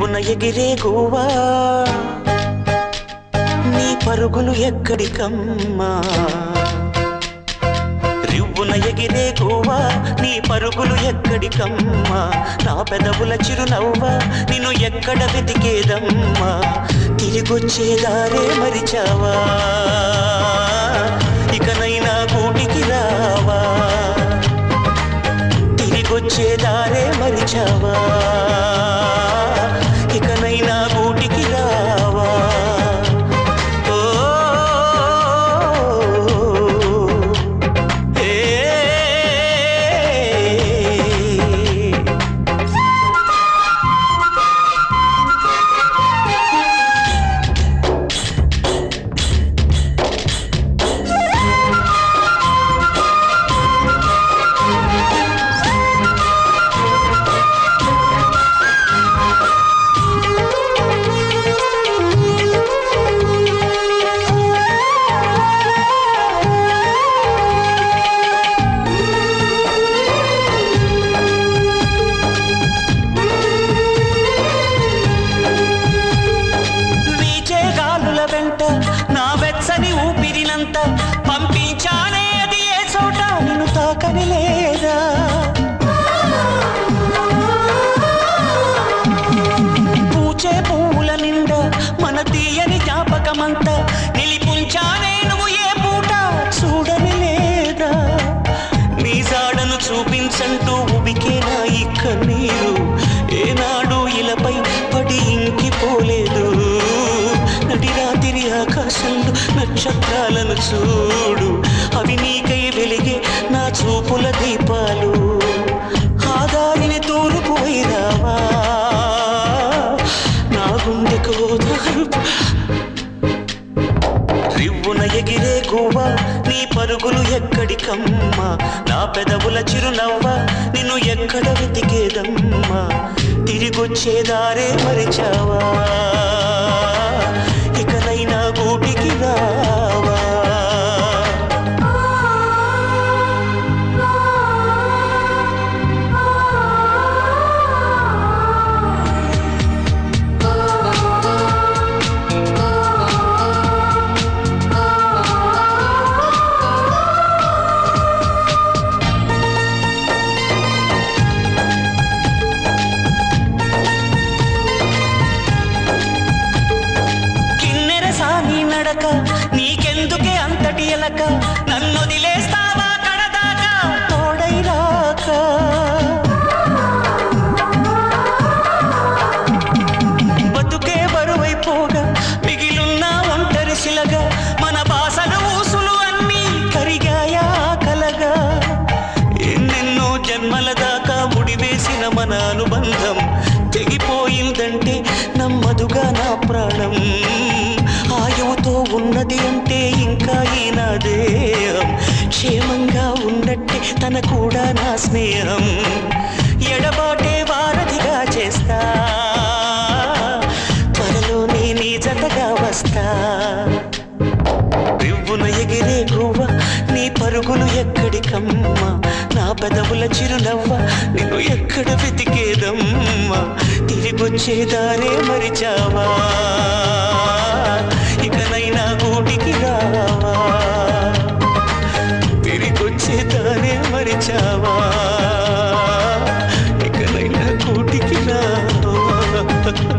రివ్వున ఎగిరే గువ్వా నీ పరుగులు ఎక్కడికమ్మా రివ్వున ఎగిరే గువ్వా నీ పరుగులు ఎక్కడికమ్మా నా పెదవుల చిరునవ్వా నిన్ను ఎక్కడ వెతికేదమ్మా తిరిగొచ్చేదారే మరిచావా ఇకనైనా గూటికి రావా తిరిగొచ్చేదారే మరిచావా ఇకనైనా గూటికి రావా ఓ ఏ వీచే గాలుల వెంట నా వెచ్చని ఊపిరినంత పంపించానే అది ఏ చోట నిన్ను తాకని లేదా పూచే పువ్వుల నిండా మన తీయని జ్ఞాపకమంతా నిలిపుంచానే నువ్వు ఏ పూట చూడని లేదా నీ జాడను చూపించంటూ ఉబికేనా ఈ కన్నీరు ఏనాడు ఇలపై పడి ఇంకిపోలేదు నడి రాత్రి ఆకాశంలో నక్షత్రాలను చూడు అవి నీకై వెలిగే నా చూపుల దీపాలు ఆ దారిని తూర్పు వైరావా నా గుండెకు ఓదారు రివ్వున ఎగిరే గువ్వా నీ పరుగులు ఎక్కడికమ్మా నా పెదవుల చిరునవ్వా నిన్ను ఎక్కడ వెతికేదమ్మా తిరిగొచ్చేదారే మరిచావా ఇకనైనా గూటికి రావా కిన్నెర సాగి నడక నీకెందుకే అంతటి ఎలక నన్ను వదిలేస్తావా కడదాకా తోడై రాక బతుకే బరువైపోగా మిగిలున్న ఒంటరి శిలగా మన బాసలు ఊసులు అన్నీ కరిగాయా కలగా ఎన్నెన్నో జన్మల దాకా ముడివేసిన మన అనుబంధం తెగిపోయిందంటే నమ్మదుగా నా ప్రాణం ఆయువుతో ఉన్నది అంటే ఇంకా ఈ నా దేహం క్షేమంగా ఉన్నట్టే తన కూడా నా స్నేహం ఎడబాటే వారధిగా చేస్తా త్వరలోనే నీ జతగా వస్తా రివ్వున ఎగిరే గువ్వ నీ పరుగులు ఎక్కడికమ్మా నా పెదవుల చిరునవ్వ నిన్ను ఎక్కడ వెతికేదమ్మా తిరిగొచ్చేదారే మరిచావా ఇకనైనా గూటికి రావా తిరిగొచ్చేదారే మరిచావా ఇకనైనా గూటికి రావా